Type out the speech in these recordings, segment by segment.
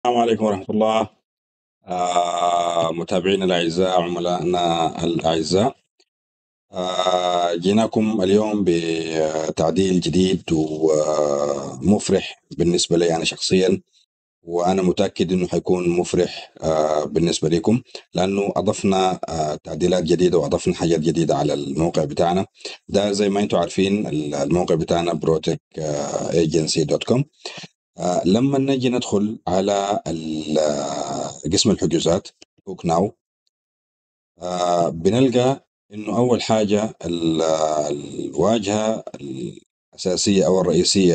السلام عليكم ورحمة الله آه متابعينا الأعزاء عملائنا الأعزاء آه جيناكم اليوم بتعديل جديد ومفرح بالنسبة لي أنا شخصيا وأنا متأكد أنه حيكون مفرح آه بالنسبة لكم لأنه أضفنا آه تعديلات جديدة وأضفنا حاجات جديدة على الموقع بتاعنا ده زي ما أنتم عارفين الموقع بتاعنا بروتك ايجنسي دوت كوم آه، لما نجي ندخل على ال- قسم الحجوزات بوك ناو آه، بنلقى انه اول حاجه ال- الواجهه الاساسيه او الرئيسيه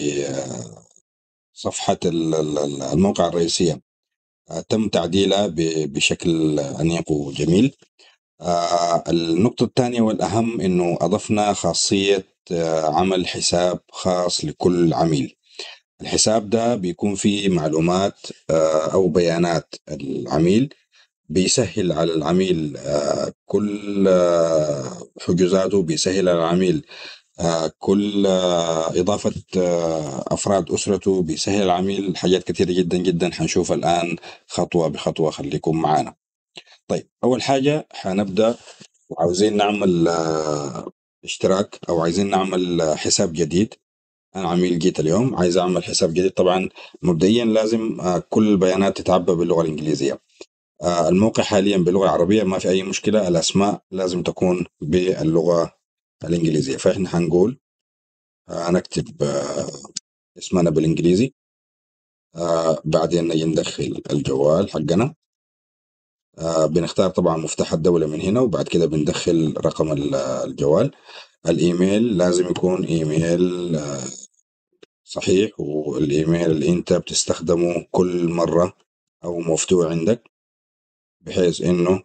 لصفحه ال- ال- الموقع الرئيسيه آه، تم تعديلها ب- بشكل انيق وجميل آه، النقطة الثانية والأهم إنه أضفنا خاصية آه، عمل حساب خاص لكل عميل الحساب ده بيكون فيه معلومات آه، أو بيانات العميل بيسهل على العميل آه، كل آه، حجوزاته بيسهل على العميل آه، كل آه، إضافة آه، أفراد أسرته بيسهل العميل حاجات كثيرة جدا جدا حنشوفها الآن خطوة بخطوة خليكم معانا طيب أول حاجة حنبدأ وعاوزين نعمل آه، اشتراك أو عايزين نعمل آه، حساب جديد انا عميل جيت اليوم عايز اعمل حساب جديد طبعا مبدئيا لازم آه، كل البيانات تتعبى باللغه الانجليزيه آه، الموقع حاليا باللغه العربيه ما في اي مشكله الاسماء لازم تكون باللغه الانجليزيه فاحنا حنقول آه، نكتب آه، اسمنا بالانجليزي آه، بعدين نجي ندخل الجوال حقنا آه، بنختار طبعا مفتاح الدولة من هنا وبعد كده بندخل رقم ال- الجوال الايميل لازم يكون ايميل آه، صحيح والايميل اللي انت بتستخدمه كل مرة او مفتوح عندك بحيث انه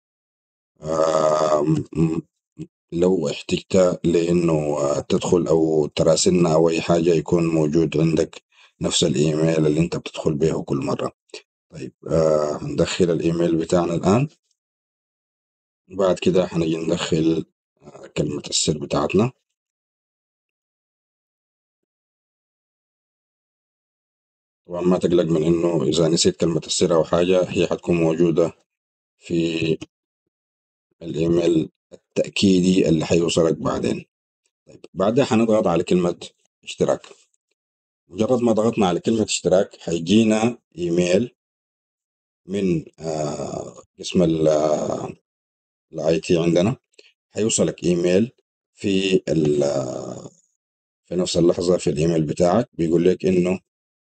آه، م- لو احتجت لانه آه، تدخل او تراسلنا او اي حاجة يكون موجود عندك نفس الايميل اللي انت بتدخل به كل مرة طيب آه، هندخل الايميل بتاعنا الان بعد كده هنجي ندخل آه، كلمة السر بتاعتنا طبعا ما تقلق من انه اذا نسيت كلمة السر او حاجة هي حتكون موجودة في الايميل التأكيدي اللي حيوصلك بعدين طيب بعدها حنضغط على كلمة اشتراك مجرد ما ضغطنا على كلمة اشتراك حيجينا ايميل من آه، قسم الاي تي عندنا حيوصلك ايميل في ال- في نفس اللحظة في الايميل بتاعك بيقول لك انه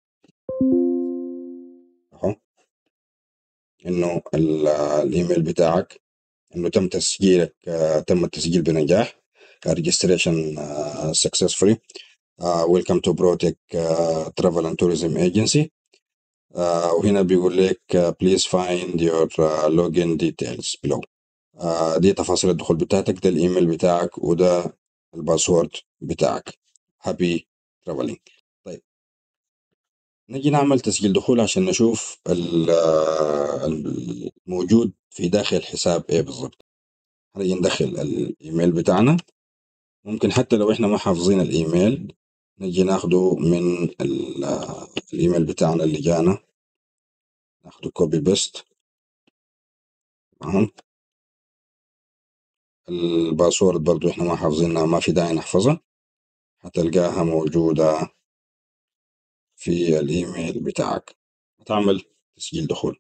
اهو انه ال- الايميل بتاعك انه تم تسجيلك آه، تم التسجيل بنجاح registration آه، successfully آه، welcome to Protec آه، travel and tourism agency آه، وهنا بيقول لك آه، please find your آه، login details below آه، دي تفاصيل الدخول بتاعتك ده الايميل بتاعك وده الباسورد بتاعك happy traveling طيب نجي نعمل تسجيل دخول عشان نشوف ال- آه، الموجود في داخل الحساب ايه بالضبط هنجي ندخل الايميل بتاعنا ممكن حتى لو احنا ما حافظين الايميل نجي ناخده من ال- آه، الايميل بتاعنا اللي جانا ناخده كوبي بيست اهو الباسورد برضو احنا ما حافظينها ما في داعي نحفظها هتلقاها موجودة في الايميل بتاعك تعمل تسجيل دخول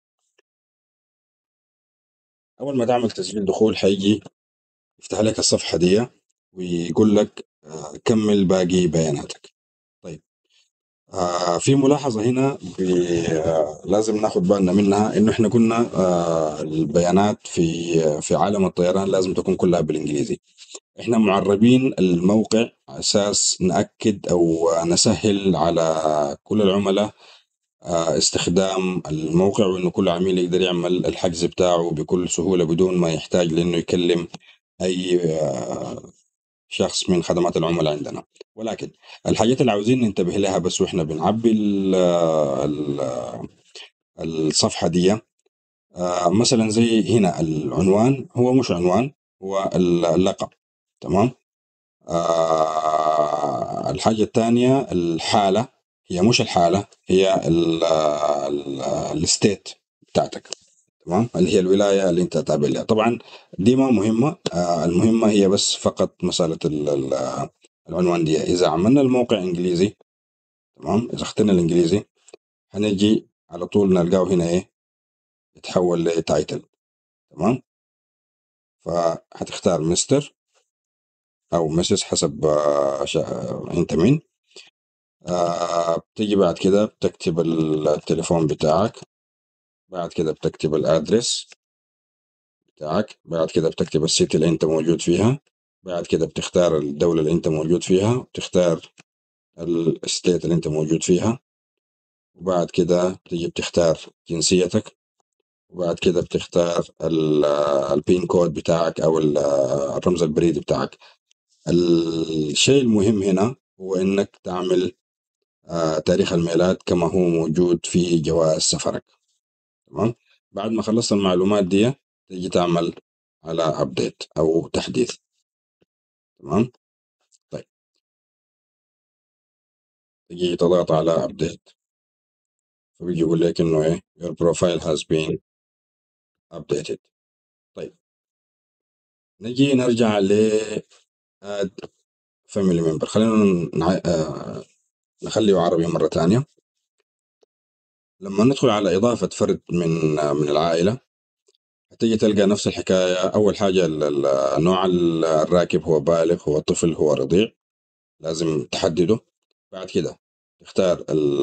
اول ما تعمل تسجيل دخول حيجي يفتح لك الصفحة دي ويقول لك آه، كمل باقي بياناتك طيب آه في ملاحظة هنا ب- آه لازم ناخد بالنا منها انه احنا قلنا آه البيانات في آه في عالم الطيران لازم تكون كلها بالانجليزي احنا معربين الموقع على اساس نأكد او نسهل على كل العملاء آه استخدام الموقع وانه كل عميل يقدر يعمل الحجز بتاعه بكل سهولة بدون ما يحتاج لانه يكلم اي آه شخص من خدمات العملاء عندنا ولكن الحاجات اللي عاوزين ننتبه لها بس واحنا بنعبي ال- ال- الصفحة دي آه، مثلا زي هنا العنوان هو مش عنوان هو اللقب تمام آه، الحاجة الثانية الحالة هي مش الحالة هي الستيت بتاعتك تمام اللي هي الولاية اللي انت تابع لها طبعا دي ما مهمة آه المهمة هي بس فقط مسألة العنوان دي إذا عملنا الموقع إنجليزي تمام إذا اخترنا الإنجليزي هنجي على طول نلقاه هنا إيه يتحول لتايتل تمام فهتختار مستر أو مسز حسب آه أنت مين آه بتيجي بعد كده بتكتب التليفون بتاعك بعد كده بتكتب الادرس بتاعك بعد كده بتكتب السيتي اللي انت موجود فيها بعد كده بتختار الدولة اللي انت موجود فيها بتختار الستيت اللي انت موجود فيها وبعد كده بتيجي بتختار جنسيتك وبعد كده بتختار البين كود بتاعك او الرمز البريدي بتاعك الشيء المهم هنا هو انك تعمل آه، تاريخ الميلاد كما هو موجود في جواز سفرك تمام بعد ما خلصت المعلومات دي تيجي تعمل على ابديت او تحديث تمام طيب تيجي تضغط على ابديت فبيجي يقول لك انه ايه your profile has been updated طيب نجي نرجع ل add family member خلينا نع... آه... نخليه عربي مرة ثانية لما ندخل على إضافة فرد من من العائلة هتيجي تلقى نفس الحكاية أول حاجة نوع الراكب هو بالغ هو طفل هو رضيع لازم تحدده بعد كده تختار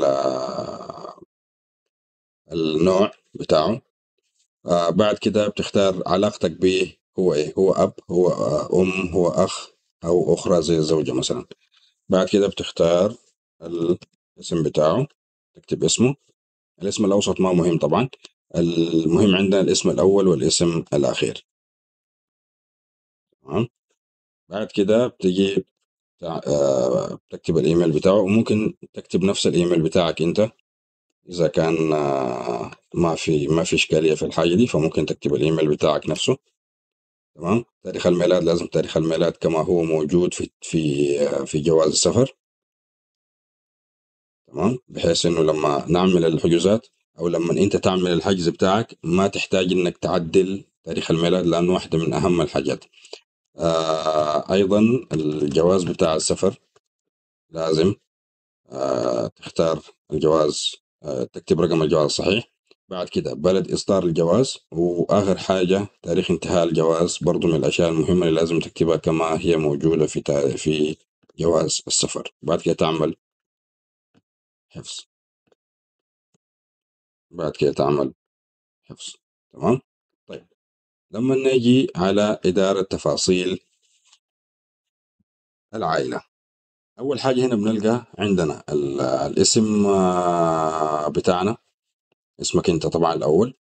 النوع بتاعه آه بعد كده بتختار علاقتك به هو ايه هو اب هو ام هو اخ او اخرى زي الزوجة مثلا بعد كده بتختار الاسم بتاعه تكتب اسمه الاسم الأوسط ما مهم طبعا المهم عندنا الاسم الأول والاسم الأخير تمام بعد كده بتجي آه، تكتب الإيميل بتاعه وممكن تكتب نفس الإيميل بتاعك أنت إذا كان آه، ما في ما في إشكالية في الحاجة دي فممكن تكتب الإيميل بتاعك نفسه تمام تاريخ الميلاد لازم تاريخ الميلاد كما هو موجود في في آه، في جواز السفر تمام بحيث انه لما نعمل الحجوزات او لما انت تعمل الحجز بتاعك ما تحتاج انك تعدل تاريخ الميلاد لانه واحده من اهم الحاجات آه ايضا الجواز بتاع السفر لازم آه تختار الجواز آه تكتب رقم الجواز الصحيح بعد كده بلد إصدار الجواز وآخر حاجة تاريخ انتهاء الجواز برضو من الأشياء المهمة اللي لازم تكتبها كما هي موجودة في في جواز السفر بعد كده تعمل حفظ بعد كده تعمل حفظ تمام طيب لما نجي على إدارة تفاصيل العائلة أول حاجة هنا بنلقى عندنا الاسم آه، بتاعنا اسمك أنت طبعا الأول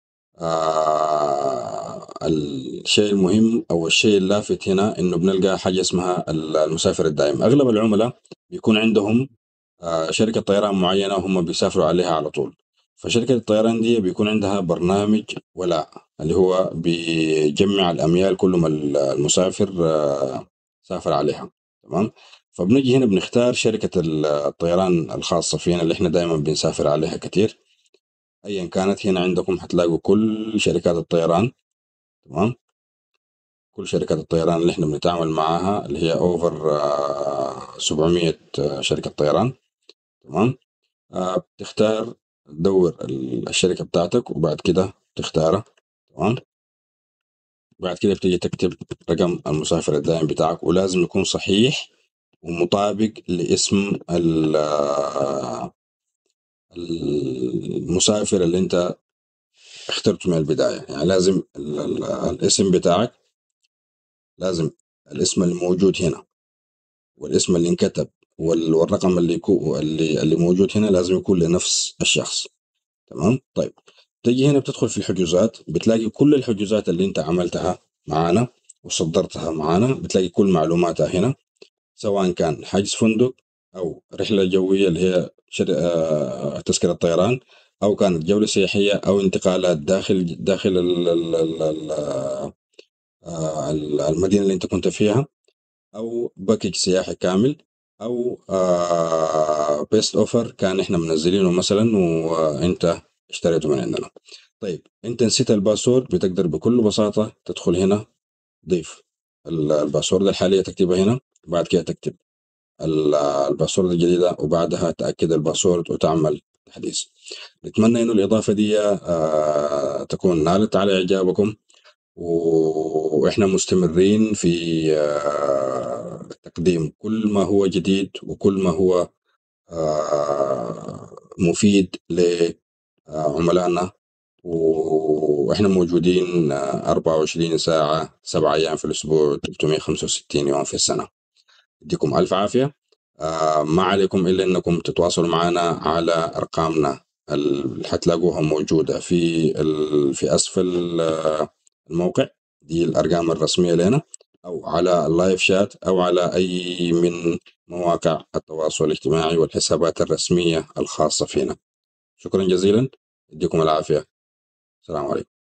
آه الشيء المهم أو الشيء اللافت هنا إنه بنلقى حاجة اسمها المسافر الدائم أغلب العملاء بيكون عندهم آه، شركة طيران معينة هم بيسافروا عليها على طول فشركة الطيران دي بيكون عندها برنامج ولاء اللي هو بيجمع الأميال كل ما المسافر آه، سافر عليها تمام فبنجي هنا بنختار شركة الطيران الخاصة فينا اللي احنا دائما بنسافر عليها كتير ايا كانت هنا عندكم حتلاقوا كل شركات الطيران تمام كل شركات الطيران اللي احنا بنتعامل معاها اللي هي اوفر 700 آه، شركة طيران تمام آه بتختار تدور الشركة بتاعتك وبعد كده تختارها تمام بعد كده بتيجي تكتب رقم المسافر الدائم بتاعك ولازم يكون صحيح ومطابق لاسم المسافر اللي انت اخترته من البداية يعني لازم الاسم بتاعك لازم الاسم الموجود هنا والاسم اللي انكتب والرقم اللي يكون اللي اللي موجود هنا لازم يكون لنفس الشخص تمام طيب تجي هنا بتدخل في الحجوزات بتلاقي كل الحجوزات اللي انت عملتها معانا وصدرتها معانا بتلاقي كل معلوماتها هنا سواء كان حجز فندق او رحله جويه اللي هي آه، تذكره طيران او كانت جوله سياحيه او انتقالات داخل داخل آه، المدينه اللي انت كنت فيها او باكج سياحي كامل او بيست اوفر كان احنا منزلينه مثلا وانت اشتريته من عندنا طيب انت نسيت الباسورد بتقدر بكل بساطة تدخل هنا ضيف الباسورد الحالية تكتبها هنا بعد كده تكتب الباسورد الجديدة وبعدها تأكد الباسورد وتعمل تحديث نتمنى انه الاضافة دي آه، تكون نالت على اعجابكم واحنا مستمرين في آه، تقديم كل ما هو جديد وكل ما هو آه، مفيد لعملائنا واحنا موجودين 24 ساعة سبعة أيام في الأسبوع 365 يوم في السنة يديكم ألف عافية آه، ما عليكم إلا أنكم تتواصلوا معنا على أرقامنا اللي حتلاقوها موجودة في في أسفل الموقع دي الأرقام الرسمية لنا أو على اللايف شات أو على أي من مواقع التواصل الاجتماعي والحسابات الرسمية الخاصة فينا شكرا جزيلا يديكم العافية السلام عليكم